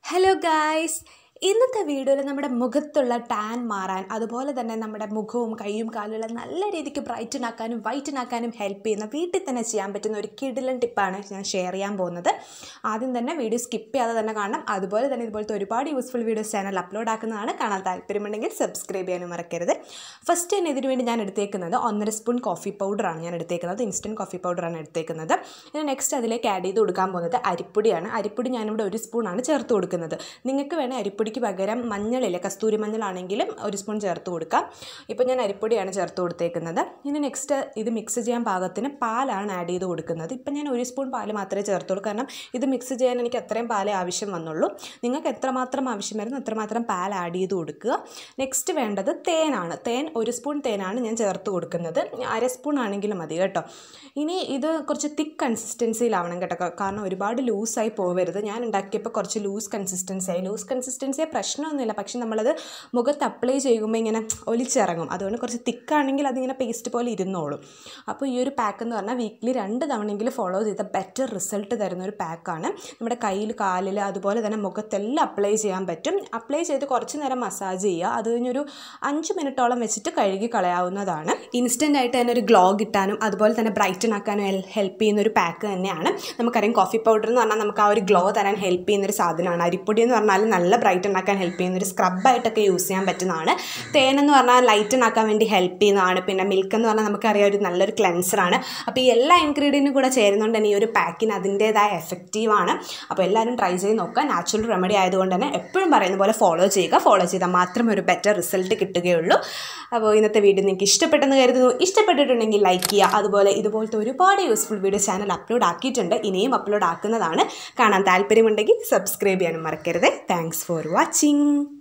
hello guys ഇന്നത്തെ വീഡിയോയിൽ നമ്മുടെ മുഖത്തുള്ള ടാൻ മാറാൻ അതുപോലെ തന്നെ നമ്മുടെ മുഖവും കൈയും കാലുകളും നല്ല രീതിക്ക് ബ്രൈറ്റൻ ആക്കാനും വൈറ്റൻ ആക്കാനും ഹെൽപ്പ് ചെയ്യുന്ന വീട്ടിൽ തന്നെ ചെയ്യാൻ പറ്റുന്ന ഒരു കിടിലൻ ടിപ്പാണ് ഞാൻ ഷെയർ ചെയ്യാൻ പോകുന്നത് ആദ്യം തന്നെ വീഡിയോ സ്കിപ്പ് ചെയ്യാതെ തന്നെ കാണണം അതുപോലെ തന്നെ ഇതുപോലത്തെ ഒരുപാട് യൂസ്ഫുൾ വീഡിയോസ് ചാനൽ അപ്ലോഡ് ആക്കുന്നതാണ് കാണാൻ താല്പര്യമുണ്ടെങ്കിൽ സബ്സ്ക്രൈബ് ചെയ്യാനും മറക്കരുത് ഫസ്റ്റ് തന്നെ ഇതിനു വേണ്ടി ഞാൻ എടുത്തേക്കുന്നത് ഒന്നര സ്പൂൺ കോഫി പൗഡറാണ് ഞാൻ എടുത്തേക്കുന്നത് ഇൻസ്റ്റൻറ്റ് കോഫി പൗഡറാണ് എടുത്തേക്കുന്നത് ഇനി നെക്സ്റ്റ് അതിലേക്ക് ആഡ് ചെയ്ത് കൊടുക്കാൻ പോകുന്നത് അരിപ്പൊടിയാണ് അരിപ്പൊടി ഞാനിവിടെ ഒരു സ്പൂണാണ് ചേർത്ത് കൊടുക്കുന്നത് നിങ്ങൾക്ക് വേണേൽ അരിപ്പൊടിക്ക് പകരം മഞ്ഞളില്ലേ കസ്തൂരി മഞ്ഞളാണെങ്കിലും ഒരു സ്പൂൺ ചേർത്ത് കൊടുക്കാം ഇപ്പോൾ ഞാൻ അരിപ്പൊടിയാണ് ചേർത്ത് കൊടുത്തേക്കുന്നത് ഇനി നെക്സ്റ്റ് ഇത് മിക്സ് ചെയ്യാൻ പാകത്തിന് പാലാണ് ആഡ് ചെയ്ത് കൊടുക്കുന്നത് ഇപ്പം ഞാൻ ഒരു സ്പൂൺ പാല് മാത്രമേ ചേർത്തുള്ളൂ കാരണം ഇത് മിക്സ് ചെയ്യാൻ എനിക്ക് അത്രയും പാലേ ആവശ്യം വന്നുള്ളൂ നിങ്ങൾക്ക് എത്രമാത്രം ആവശ്യം വരുന്നു അത്രമാത്രം പാൽ ആഡ് ചെയ്ത് കൊടുക്കുക നെക്സ്റ്റ് വേണ്ടത് തേനാണ് തേൻ ഒരു സ്പൂൺ തേനാണ് ഞാൻ ചേർത്ത് കൊടുക്കുന്നത് അര സ്പൂൺ ആണെങ്കിലും മതി കേട്ടോ ഇനി ഇത് കുറച്ച് തിക്ക് കൺസിസ്റ്റൻസിയിലാവണം കേട്ടോ കാരണം ഒരുപാട് ലൂസായി പോകരുത് ഞാൻ ഉണ്ടാക്കിയപ്പോൾ കുറച്ച് ലൂസ് കൺസിസ്റ്റൻസി ആയി ലൂസ് കൺസിസ്റ്റൻസി പ്രശ്നമൊന്നുമില്ല പക്ഷെ നമ്മളത് മുഖത്ത് അപ്ലൈ ചെയ്യുമ്പോൾ ഇങ്ങനെ ഒലിച്ചിറങ്ങും അതുകൊണ്ട് കുറച്ച് തിക്കാണെങ്കിൽ അതിങ്ങനെ പേസ്റ്റ് പോലെ ഇരുന്നോളും അപ്പോൾ ഈ ഒരു പാക്ക് എന്ന് പറഞ്ഞാൽ വീക്ക്ലി രണ്ട് തവണയെങ്കിലും ഫോളോ ചെയ്ത ബെറ്റർ റിസൾട്ട് തരുന്ന ഒരു പാക്കാണ് നമ്മുടെ കയ്യിൽ കാലിൽ അതുപോലെ തന്നെ മുഖത്തെല്ലാം അപ്ലൈ ചെയ്യാൻ പറ്റും അപ്ലൈ ചെയ്ത് കുറച്ച് നേരം മസാജ് ചെയ്യുക അത് കഴിഞ്ഞൊരു അഞ്ച് മിനിറ്റോളം വെച്ചിട്ട് കഴുകി കളയാവുന്നതാണ് ഇൻസ്റ്റൻ്റ് ആയിട്ട് തന്നെ ഒരു ഗ്ലോ കിട്ടാനും അതുപോലെ തന്നെ ബ്രൈറ്റൻ ആക്കാനും ഹെൽപ്പ് ചെയ്യുന്ന ഒരു പാക്ക് തന്നെയാണ് നമുക്കറിയാം കോഫി പൗഡർ എന്ന് പറഞ്ഞാൽ നമുക്ക് ആ ഒരു ഗ്ലോ തരാൻ ഹെൽപ്പ് ചെയ്യുന്ന ഒരു സാധനമാണ് അരിപ്പൊടി എന്ന് പറഞ്ഞാൽ നല്ല ബ്രൈറ്റൻ ആക്കാൻ ഹെൽപ്പ് ചെയ്യുന്ന ഒരു സ്ക്രബായിട്ടൊക്കെ യൂസ് ചെയ്യാൻ പറ്റുന്നതാണ് തേൻ എന്ന് പറഞ്ഞാൽ ലൈറ്റൻ ആക്കാൻ വേണ്ടി ഹെൽപ്പ് ചെയ്യുന്നതാണ് പിന്നെ മിൽക്ക് എന്ന് പറഞ്ഞാൽ നമുക്കറിയാം ഒരു നല്ലൊരു ക്ലെൻസറാണ് അപ്പോൾ ഈ എല്ലാ ഇൻഗ്രീഡിയൻറ്റും കൂടെ ചേരുന്നതുകൊണ്ട് തന്നെ ഈ ഒരു പാക്കിന് അതിൻ്റേതായ എഫക്റ്റീവാണ് അപ്പോൾ എല്ലാവരും ട്രൈ ചെയ്ത് നോക്കുക നാച്ചുറൽ റെമഡി ആയതുകൊണ്ട് തന്നെ എപ്പോഴും പറയുന്ന പോലെ ഫോളോ ചെയ്യുക ഫോളോ ചെയ്താൽ മാത്രമേ ഒരു ബെറ്റർ റിസൾട്ട് കിട്ടുകയുള്ളൂ അപ്പോൾ ഇന്നത്തെ വീഡിയോ നിങ്ങൾക്ക് ഇഷ്ടപ്പെട്ടെന്ന് കരുതുന്നു ഇഷ്ടപ്പെട്ടിട്ടുണ്ടെങ്കിൽ ലൈക്ക് ചെയ്യുക അതുപോലെ ഇതുപോലത്തെ ഒരുപാട് യൂസ്ഫുൾ വീഡിയോ ചാനൽ അപ്ലോഡ് ആക്കിയിട്ടുണ്ട് ഇനിയും അപ്ലോഡ് ആക്കുന്നതാണ് കാണാൻ താല്പര്യമുണ്ടെങ്കിൽ സബ്സ്ക്രൈബ് ചെയ്യാനും മറക്കരുത് താങ്ക്സ് ഫോർ വാച്ചിങ്